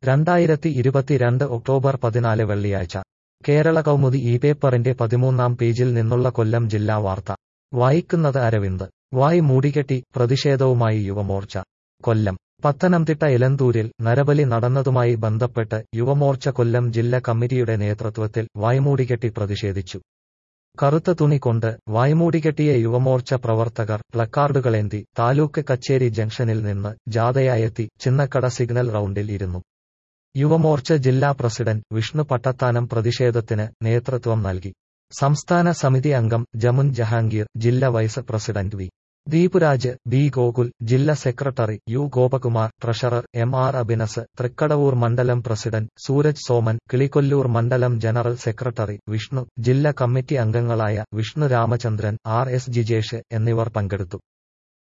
രണ്ടായിരത്തി ഇരുപത്തിരണ്ട് ഒക്ടോബർ പതിനാല് വെള്ളിയാഴ്ച കേരള കൗമുദി ഈ പേപ്പറിന്റെ പതിമൂന്നാം പേജിൽ നിന്നുള്ള കൊല്ലം ജില്ലാ വാർത്ത വായിക്കുന്നത് അരവിന്ദ് വായ് മൂടികെട്ടി പ്രതിഷേധവുമായി യുവമോർച്ച കൊല്ലം പത്തനംതിട്ട ഇലന്തൂരിൽ നരബലി നടന്നതുമായി ബന്ധപ്പെട്ട് യുവമോർച്ച കൊല്ലം ജില്ലാ കമ്മിറ്റിയുടെ നേതൃത്വത്തിൽ വായ്മൂടികെട്ടി പ്രതിഷേധിച്ചു കറുത്ത തുണി കൊണ്ട് വായ്മൂടികെട്ടിയ യുവമോർച്ച പ്രവർത്തകർ പ്ലക്കാർഡുകളേന്തി താലൂക്ക് കച്ചേരി ജംഗ്ഷനിൽ നിന്ന് ജാഥയായെത്തി ചിന്നക്കട സിഗ്നൽ റൌണ്ടിൽ ഇരുന്നു യുവമോർച്ച ജില്ലാ പ്രസിഡന്റ് വിഷ്ണു പട്ടത്താനം പ്രതിഷേധത്തിന് നേതൃത്വം നൽകി സംസ്ഥാന സമിതി അംഗം ജമുൻ ജഹാംഗീർ ജില്ലാ vice president V Deepuraj B Gokul ജില്ലാ secretary U Gopakumar treasurer M R Abinas Thrikkadavoor മണ്ഡലം പ്രസിഡന്റ് സൂരജ് സോമൻ കിളികൊല്ലൂർ മണ്ഡലം ജനറൽ സെക്രട്ടറി വിഷ്ണു ജില്ലാ കമ്മിറ്റി അംഗങ്ങളായ വിഷ്ണു രാമചന്ദ്രൻ ആർ എസ് ജിജേഷ് എന്നിവർ പങ്കെടുത്തു